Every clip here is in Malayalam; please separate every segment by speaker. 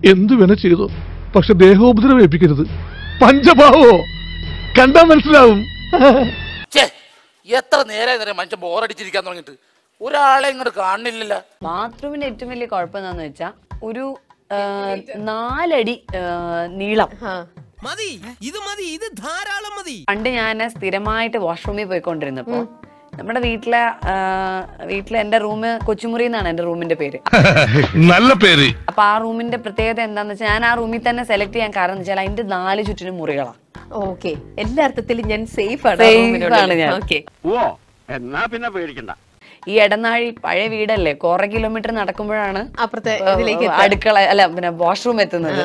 Speaker 1: എന്തു വേണ ചെയ്തു പക്ഷെ ദേഹോപദ്രവം ഏൽപ്പിക്കരുത് പഞ്ചഭാവോ കണ്ടാ മനസ്സിലാവും
Speaker 2: ഛേ എത്ര നേരെ നേരം മനുഷ്യൻ ബോറടിച്ചിരിക്കാൻ തുടങ്ങിയിട്ട് ഒരാളെ ഇങ്ങോട്ട് കാണുന്നില്ലല്ലോ
Speaker 3: ബാത്റൂമിന്റെ ഏറ്റവും വലിയ കുഴപ്പം എന്താന്ന് വെച്ചാ ഒരു ആ, നാലടി ആ, നീളം
Speaker 4: മതി ഇത് മതി ഇത് ധാരാളം മതി
Speaker 3: പണ്ട് ഞാൻ സ്ഥിരമായിട്ട് വാഷ്റൂമിൽ പോയിക്കൊണ്ടിരുന്നപ്പോ നമ്മുടെ വീട്ടിലെ ആ, വീട്ടിലെ എന്റെ റൂം കൊച്ചുമുറി എന്നാണ് എന്റെ റൂമിന്റെ പേര്
Speaker 1: നല്ല പേര്
Speaker 3: അപ്പൊ ആ റൂമിന്റെ പ്രത്യേകത എന്താന്ന് വെച്ചാൽ ഞാൻ ആ റൂമിൽ തന്നെ സെലക്ട് ചെയ്യാൻ കാരണം എന്ന് വെച്ചാൽ അതിന്റെ നാല് ചുറ്റിനും മുറികളാണ്
Speaker 5: ഓക്കെ എല്ലാ അർത്ഥത്തിലും ഞാൻ സേഫ് ആണ്
Speaker 3: Safe ആണ് ഞാൻ.
Speaker 5: ഓക്കെ
Speaker 6: ഓ എന്നാ പിന്നെ പേടിക്കണ്ട
Speaker 3: ഈ ഇടനാഴി പഴയ വീടല്ലേ കുറെ കിലോമീറ്റർ നടക്കുമ്പോഴാണ്
Speaker 5: അപ്പുറത്തെ
Speaker 3: ആ,
Speaker 5: ഇതിലേക്ക് എത്തുക.
Speaker 3: അടുക്കള അല്ല പിന്നെ വാഷ്റൂം എത്തുന്നത്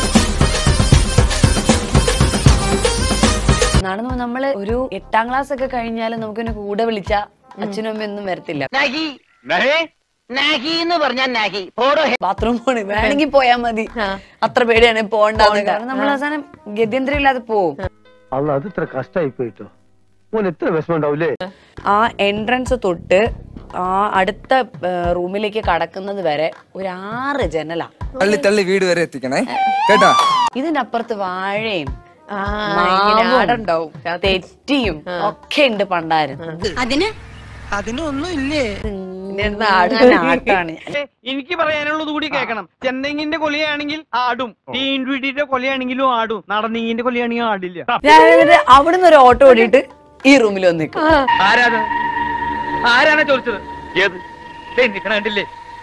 Speaker 3: നടന്നു നമ്മള് ഒരു എട്ടാം ക്ലാസ് ഒക്കെ കഴിഞ്ഞാലും നമുക്കിന് കൂടെ വിളിച്ച അച്ഛനും അമ്മയും ഒന്നും വരത്തില്ല
Speaker 7: നഹി നഹി എന്ന് പറഞ്ഞാൽ നഹി പോടോ
Speaker 3: ബാത്റൂം പോണ് വേണമെങ്കിൽ പോയാ മതി അത്ര പേടിയാണ് പോണ്ടെന്ന് കാരണം നമ്മൾ അവസാനം ഗത്യന്തരം ഇല്ലാതെ പോവും
Speaker 6: അല്ല അത് ഇത്ര കഷ്ടായി പോയിട്ടോ മോൻ എത്ര വിഷമം ഉണ്ടാവൂലേ
Speaker 3: ആ എൻട്രൻസ് തൊട്ട് ആ അടുത്ത റൂമിലേക്ക് കടക്കുന്നത് വരെ ഒരു ആറ് ജനലാ
Speaker 8: തള്ളി തള്ളി വീട് വരെ എത്തിക്കണേ കേട്ടാ
Speaker 3: ഇതിന്റെ അപ്പുറത്ത് വാഴയും
Speaker 5: ആ, ഇങ്ങനെ
Speaker 3: മാവും,
Speaker 5: ആടുണ്ടാവും രാത്രി.
Speaker 3: തെറ്റിയും ഒക്കെ ഉണ്ട് പണ്ടാരും
Speaker 4: അതിനൊന്നും ഇല്ലേ
Speaker 5: ഇങ്ങനെ ഇരുന്ന് ആടും.
Speaker 3: ആട്ടാണ്
Speaker 9: എനിക്ക് പറയാനുള്ളത് കൂടി കേൾക്കണം ചെന്തെങ്ങിന്റെ കൊലയാണെങ്കിൽ ആടും തീൻവീട്ടിന്റെ കൊലയാണെങ്കിലും ആടും നടന്നിങ്ങിന്റെ കൊലയാണെങ്കിൽ ആടില്ല
Speaker 3: ഞാൻ എന്നിട്ട് അവിടുന്ന് ഒരു ഓട്ടോ ഓടിയിട്ട് ഈ റൂമിൽ വന്ന് നിൽക്കും
Speaker 9: ആരാണ് ആരാണ് ചോദിച്ചത് ഏത് ദേ നിക്കണ കണ്ടില്ലേ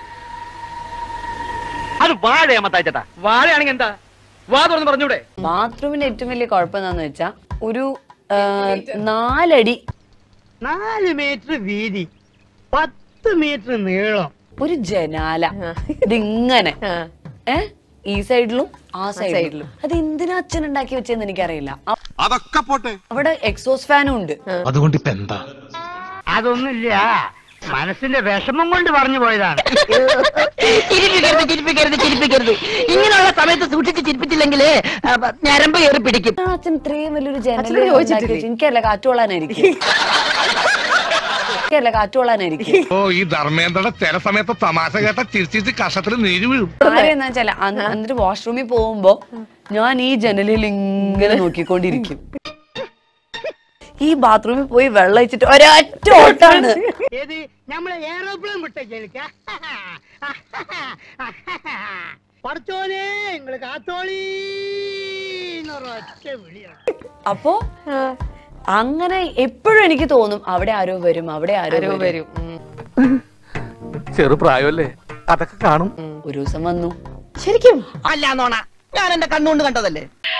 Speaker 6: അത് വാഴയാ മത്തായിച്ചേട്ടാ
Speaker 9: വാഴയാണെങ്കിൽ എന്താ വാ തുറന്ന് പറഞ്ഞൂടെ
Speaker 3: ബാത്റൂമിന്റെ ഏറ്റവും വലിയ കുഴപ്പം എന്താന്ന് വെച്ചാ ഒരു ആ, നാലടി
Speaker 7: നാല് മീറ്റർ വീതി പത്ത് മീറ്റർ നീളം
Speaker 3: ഒരു ജനാല ഇതിങ്ങനെ
Speaker 5: ആ.
Speaker 3: ഏ ഈ സൈഡിലും ആ
Speaker 5: side
Speaker 3: സൈഡിലും
Speaker 5: ലും.
Speaker 3: അത് എന്തിനാ അച്ഛൻ ഉണ്ടാക്കി വെച്ചെന്ന് എനിക്കറിയില്ല അ-
Speaker 1: അതൊക്കെ പോട്ടെ
Speaker 3: അവിടെ എക്സോസ് ഫാനും ഉണ്ട്
Speaker 1: അതുകൊണ്ട് ഇപ്പൊ എന്താ
Speaker 7: അതൊന്നുമില്ല മനസ്സിന്റെ വിഷമം കൊണ്ട് പറഞ്ഞു പോയതാണ്
Speaker 10: ചിരിപ്പിക്കരുത് ചിരിപ്പിക്കരുത് ചിരിപ്പിക്കരുത് ഇങ്ങനെയുള്ള സമയത്ത് സൂക്ഷിച്ച് ചിരിപ്പിച്ചില്ലെങ്കിൽ ഞരമ്പ് കയറി പിടിക്കും
Speaker 3: ആ അച്ഛൻ ഇത്രയും വലിയൊരു
Speaker 5: അച്ഛനോട്
Speaker 3: ജനൽ
Speaker 5: ചോദിച്ചിട്ടില്ലേ?
Speaker 3: എനിക്കല്ല കാറ്റുകൊള്ളാനായിരിക്കും എനിക്കല്ല കാറ്റുകൊള്ളാനായിരിക്കും
Speaker 1: ഓ ഈ ധർമ്മേന്ദ്രയുടെ ചില സമയത്ത് തമാശ കേട്ട ചിരിച്ചിട്ട് കഷത്തിൽ നീര് വീഴും
Speaker 3: കാര്യം എന്താ വെച്ചാൽ എന്നിട്ട് വാഷ്റൂമിൽ പോകുമ്പോ ഞാൻ ഈ ജനലിൽ ഇങ്ങനെ നോക്കിക്കൊണ്ടിരിക്കും ഈ ബാത്റൂമിൽ പോയി വെള്ളം വെച്ചിട്ട് ഒരൊറ്റ ഓട്ടാണ്
Speaker 7: ഏത് നമ്മളെ ഏറോപ്ലെയിൻ വിട്ട കേൾക്ക പഠിച്ചോനെ നിങ്ങള് കാത്തോളി ഒറ്റ വിളിയാണ്
Speaker 3: അപ്പോ അങ്ങനെ എപ്പോഴും എനിക്ക് തോന്നും അവിടെ ആരോ വരും അവിടെ ആരോ
Speaker 5: ആരോ
Speaker 3: വരും
Speaker 5: വരും ഉം.
Speaker 9: ചെറുപ്രായമല്ലേ അതൊക്കെ കാണും
Speaker 3: ഒരു ദിവസം വന്നു
Speaker 5: ശരിക്കും
Speaker 10: അല്ല നോണ ഞാൻ എന്റെ കണ്ണുകൊണ്ട് കണ്ടതല്ലേ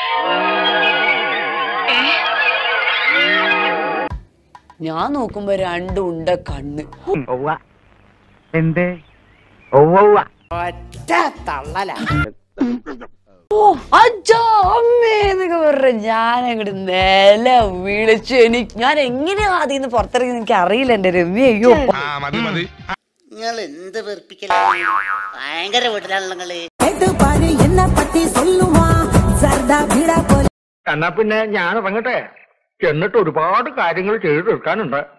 Speaker 3: ഞാൻ നോക്കുമ്പോ രണ്ടും ഉണ്ട കണ്ണ്
Speaker 7: എന്തേ ഒവ്വ
Speaker 3: ഓ അച്ഛാ അമ്മേ എന്നൊക്കെ പറഞ്ഞു ഞാൻ അങ്ങോട്ട് നില വിളിച്ചു എനിക്ക് ഞാൻ എങ്ങനെയാ അതിന്ന് പുറത്തിറങ്ങി എനിക്ക് അറിയില്ല എന്റെ രമ്യ അയ്യോ
Speaker 1: ആ മതി മതി
Speaker 10: നിങ്ങൾ എന്ത് വെറുപ്പിക്കലാണ് ഭയങ്കര വീട്ടിലാണല്ലോ നിങ്ങള്
Speaker 6: എന്നാ പിന്നെ ഞാൻ ഇറങ്ങട്ടെ ചെന്നിട്ട് ഒരുപാട് കാര്യങ്ങൾ ചെയ്തു തീർക്കാനുണ്ട്